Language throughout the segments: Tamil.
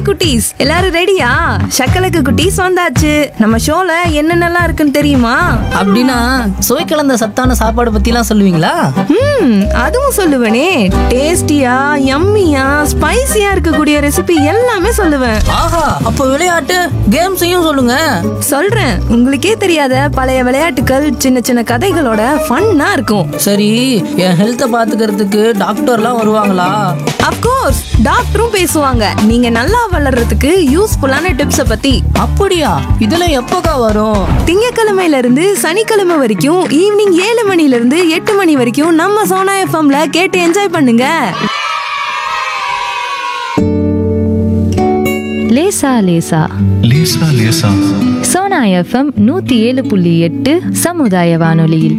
குட்டீஸ் எல்லாரும் ரெடியா சக்கலக்கு குட்டீஸ் வந்தாச்சு நம்ம ஷோல என்னென்னலாம் இருக்குன்னு தெரியுமா அப்படின்னா சுவை கலந்த சத்தான சாப்பாடு பத்திலாம் சொல்லுவீங்களா ம் அதுவும் சொல்லுவேனே டேஸ்டியா யம்மியா ஸ்பைசியா இருக்கக்கூடிய ரெசிபி எல்லாமே சொல்லுவேன் ஆஹா அப்போ விளையாட்டு கேம்ஸையும் சொல்லுங்க சொல்றேன் உங்களுக்கே தெரியாத பழைய விளையாட்டுகள் சின்ன சின்ன கதைகளோட ஃபன்னா இருக்கும் சரி என் ஹெல்த்தை பாத்துக்கிறதுக்கு டாக்டர்லாம் வருவாங்களா அப்கோர்ஸ் டாக்டரும் பேசுவாங்க நீங்க நல்லா வளர்றதுக்கு யூஸ்ஃபுல்லான டிப்ஸை பத்தி அப்படியா இதெல்லாம் எப்போக்கா வரும் திங்கக்கிழமையில இருந்து சனிக்கிழமை வரைக்கும் ஈவினிங் ஏழு மணில இருந்து எட்டு மணி வரைக்கும் நம்ம சோனா எஃப்எம்ல கேட்டு என்ஜாய் பண்ணுங்க லேசா லேசா லேசா லேசா சோனா எஃப்எம் நூத்தி ஏழு புள்ளி எட்டு சமுதாய வானொலியில்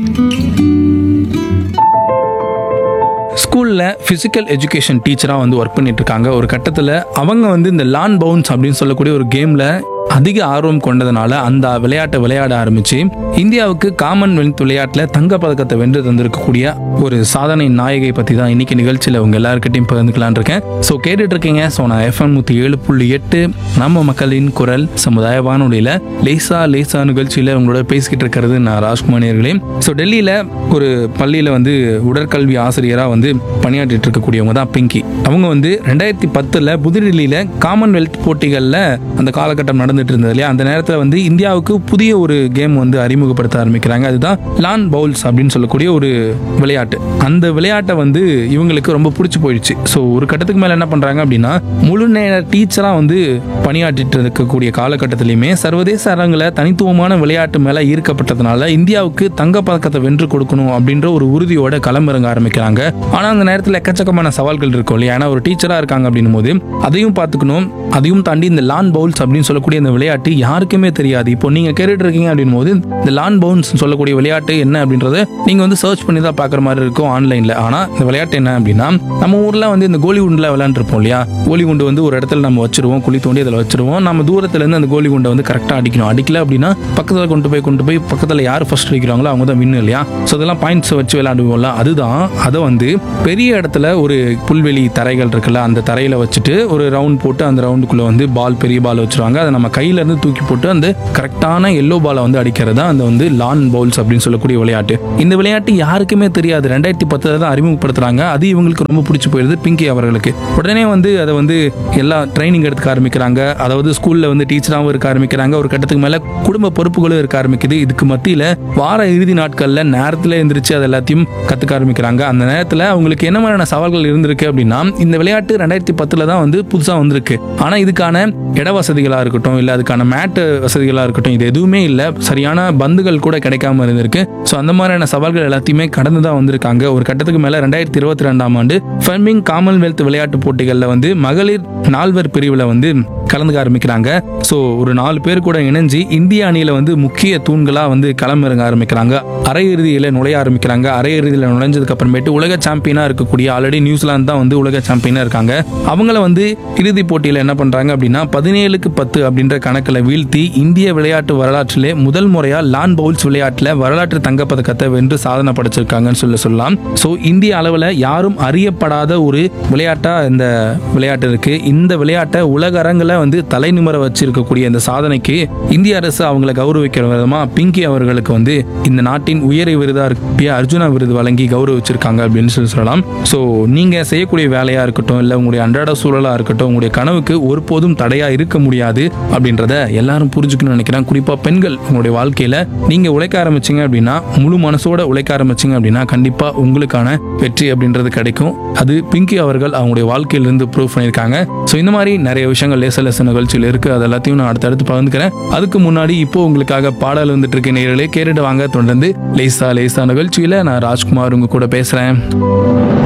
ஸ்கூலில் ஃபிசிக்கல் எஜுகேஷன் டீச்சராக வந்து ஒர்க் பண்ணிட்டு இருக்காங்க ஒரு கட்டத்தில் அவங்க வந்து இந்த லான் பவுன்ஸ் அப்படின்னு சொல்லக்கூடிய ஒரு கேமில் அதிக ஆர்வம் கொண்டதுனால அந்த விளையாட்டை விளையாட ஆரம்பிச்சு இந்தியாவுக்கு காமன்வெல்த் விளையாட்டில் தங்க பதக்கத்தை வென்று தந்திருக்கக்கூடிய ஒரு சாதனை நாயகை பற்றி தான் இன்னைக்கு நிகழ்ச்சியில் உங்க எல்லாருக்கிட்டையும் பகிர்ந்துக்கலான் இருக்கேன் ஸோ கேட்டுட்டு இருக்கீங்க ஸோ நான் எஃப்எம் நூற்றி ஏழு புள்ளி எட்டு நம்ம மக்களின் குரல் சமுதாய வானொலியில் லேசா லேசா நிகழ்ச்சியில் உங்களோட பேசிக்கிட்டு இருக்கிறது நான் ராஜ்குமாரியர்களே ஸோ டெல்லியில் ஒரு பள்ளியில் வந்து உடற்கல்வி ஆசிரியராக வந்து பணியாற்றிட்டு இருக்கக்கூடியவங்க தான் பிங்கி அவங்க வந்து ரெண்டாயிரத்தி பத்தில் புதுடில்லியில் காமன்வெல்த் போட்டிகளில் அந்த காலகட்டம் நடந்துட்டு இருந்தது இல்லையா அந்த நேரத்தில் வந்து இந்தியாவுக்கு புதிய ஒரு கேம் வந்து அறிமுகப்படுத்த ஆரம்பிக்கிறாங்க அதுதான் லான் பவுல்ஸ் அப்படின்னு சொல்லக்கூடிய ஒரு விளையாட்டு அந்த விளையாட்டை வந்து இவங்களுக்கு ரொம்ப பிடிச்சி போயிடுச்சு ஸோ ஒரு கட்டத்துக்கு மேலே என்ன பண்ணுறாங்க அப்படின்னா முழு நேர டீச்சராக வந்து பணியாற்றிட்டு இருக்கக்கூடிய காலகட்டத்திலையுமே சர்வதேச அரங்கில் தனித்துவமான விளையாட்டு மேலே ஈர்க்கப்பட்டதுனால இந்தியாவுக்கு தங்கப் பதக்கத்தை வென்று கொடுக்கணும் அப்படின்ற ஒரு உறுதியோட களமிறங்க ஆரம்பிக்கிறாங்க ஆனால் அந்த நேரத்தில் எக்கச்சக்கமான சவால்கள் இருக்கும் இல்லையா ஏன்னா ஒரு டீச்சராக இருக்காங்க அப்படின்னும் போது அதையும் பார்த்துக்கணும் அதையும் தாண்டி இந்த லான் பவுல்ஸ் அப்படின்னு சொல்லக்கூடிய இந்த விளையாட்டு யாருக்குமே தெரியாது இப்போ நீங்கள் கேட்டுட்டு இருக்கீங்க அப்படின்னும் போது இந்த லான் பவுன்ஸ் சொல்லக்கூடிய விளையாட்டு என்ன அப்படின்றத நீங்கள் வந்து சர்ச் பண்ணி தான் பார்க்குற மாதிரி இருக்கும் ஆன்லைனில் ஆனால் இந்த விளையாட்டு என்ன அப்படின்னா நம்ம ஊரில் வந்து இந்த கோலி குண்டில் விளையாண்டுருப்போம் இல்லையா கோலி குண்டு வந்து ஒரு இடத்துல நம்ம வச்சிருவோம் குழி தோண்டி அதில் வச்சிருவோம் நம்ம தூரத்துலேருந்து அந்த கோலி குண்டை வந்து கரெக்டாக அடிக்கணும் அடிக்கல அப்படின்னா பக்கத்தில் கொண்டு போய் கொண்டு போய் பக்கத்தில் யார் ஃபர்ஸ்ட் அடிக்கிறாங்களோ அவங்க தான் வின்னு இல்லையா ஸோ அதெல்லாம் பாயிண்ட்ஸ் வச்சு விளையாடுவோம்ல அதுதான் அதை வந்து பெரிய இடத்துல ஒரு புல்வெளி தரைகள் இருக்குல்ல அந்த தரையில் வச்சுட்டு ஒரு ரவுண்ட் போட்டு அந்த ரவுண்டுக்குள்ளே வந்து பால் பெரிய பால் வச்சிருவாங்க அதை நம்ம கையில இருந்து தூக்கி போட்டு அந்த கரெக்டான எல்லோ பாலை வந்து அடிக்கிறது தான் அந்த வந்து லான் பவுல்ஸ் அப்படின்னு சொல்லக்கூடிய விளையாட்டு இந்த விளையாட்டு யாருக்குமே தெரியாது ரெண்டாயிரத்தி பத்துல தான் அறிமுகப்படுத்துறாங்க அது இவங்களுக்கு ரொம்ப பிடிச்சி போயிடுது பிங்கி அவர்களுக்கு உடனே வந்து அதை வந்து எல்லா ட்ரைனிங் எடுத்துக்க ஆரம்பிக்கிறாங்க அதாவது ஸ்கூல்ல வந்து டீச்சராகவும் இருக்க ஆரம்பிக்கிறாங்க ஒரு கட்டத்துக்கு மேல குடும்ப பொறுப்புகளும் இருக்க ஆரம்பிக்குது இதுக்கு மத்தியில வார இறுதி நாட்கள்ல நேரத்துல எந்திரிச்சு அது எல்லாத்தையும் கத்துக்க ஆரம்பிக்கிறாங்க அந்த நேரத்துல அவங்களுக்கு என்ன மாதிரியான சவால்கள் இருந்திருக்கு அப்படின்னா இந்த விளையாட்டு ரெண்டாயிரத்தி பத்துல தான் வந்து புதுசா வந்திருக்கு ஆனா இதுக்கான இட வசதிகளா இருக்கட்டும் இல்ல அதுக்கான மேட்டு வசதிகளா இருக்கட்டும் இது எதுவுமே இல்ல சரியான பந்துகள் கூட கிடைக்காம இருந்திருக்கு ஸோ அந்த மாதிரியான சவால்கள் எல்லாத்தையுமே கடந்து தான் வந்திருக்காங்க ஒரு கட்டத்துக்கு மேல ரெண்டாயிரத்தி இருபத்தி ரெண்டாம் ஆண்டு ஃபெர்மிங் காமன்வெல்த் விளையாட்டு போட்டிகளில் வந்து மகளிர் நால்வர் பிரிவில் வந்து கலந்துக்க ஆரம்பிக்கிறாங்க ஸோ ஒரு நாலு பேர் கூட இணைஞ்சு இந்திய அணியில வந்து முக்கிய தூண்களாக வந்து களமிறங்க ஆரம்பிக்கிறாங்க அரையிறுதியில் நுழைய ஆரம்பிக்கிறாங்க அரையிறுதியில் நுழைஞ்சதுக்கு அப்புறமேட்டு உலக சாம்பியனாக இருக்கக்கூடிய ஆல்ரெடி நியூசிலாந்து தான் வந்து உலக சாம்பியனாக இருக்காங்க அவங்கள வந்து இறுதிப் போட்டியில் என்ன பண்றாங்க அப்படின்னா பதினேழுக்கு பத்து அப்படின்ற கணக்கில் வீழ்த்தி இந்திய விளையாட்டு வரலாற்றிலே முதல் முறையா லான் பவுல்ஸ் விளையாட்டில் வரலாற்று தங்கப்பதக்கத்தை வென்று சாதனை படைச்சிருக்காங்கன்னு சொல்ல சொல்லலாம் ஸோ இந்திய அளவில் யாரும் அறியப்படாத ஒரு விளையாட்டா இந்த விளையாட்டு இருக்கு இந்த விளையாட்டை உலக அரங்கில் வந்து தலைநிமிர வச்சிருக்கக்கூடிய இந்த சாதனைக்கு இந்திய அரசு அவங்கள கௌரவிக்கிற விதமா பிங்கி அவர்களுக்கு வந்து இந்த நாட்டின் உயரிய விருதா இருக்கிய அர்ஜுனா விருது வழங்கி கௌரவிச்சிருக்காங்க அப்படின்னு சொல்லி சொல்லலாம் ஸோ நீங்க செய்யக்கூடிய வேலையா இருக்கட்டும் இல்லை உங்களுடைய அன்றாட சூழலா இருக்கட்டும் உங்களுடைய கனவுக்கு ஒருபோதும் தடையா இருக்க முடியாது அப்படின்றத எல்லாரும் புரிஞ்சுக்கணும்னு நினைக்கிறேன் குறிப்பா பெண்கள் உங்களுடைய வாழ்க்கையில நீங்க உழைக்க ஆரம்பிச்சீங்க அப்படின்னா முழு மனசோட உழைக்க ஆரம்பிச்சீங்க அப்படின்னா கண்டிப்பா உங்களுக்கான வெற்றி அப்படின்றது கிடைக்கும் அது பிங்கி அவர்கள் அவங்களுடைய வாழ்க்கையிலிருந்து ப்ரூவ் பண்ணியிருக்காங்க ஸோ இந்த மாதிரி நிறைய விஷயங்கள் லேச லேச நிகழ்ச்சியில் இருக்கு அது எல்லாத்தையும் நான் அடுத்தடுத்து பகிர்ந்துக்கிறேன் அதுக்கு முன்னாடி இப்போ உங்களுக்காக பாடல் வந்துட்டு இருக்க நேர்களே கேட்டுட்டு வாங்க தொடர்ந்து லேசா லேசா நிகழ்ச்சியில நான் ராஜ்குமார் உங்க கூட பேசுறேன்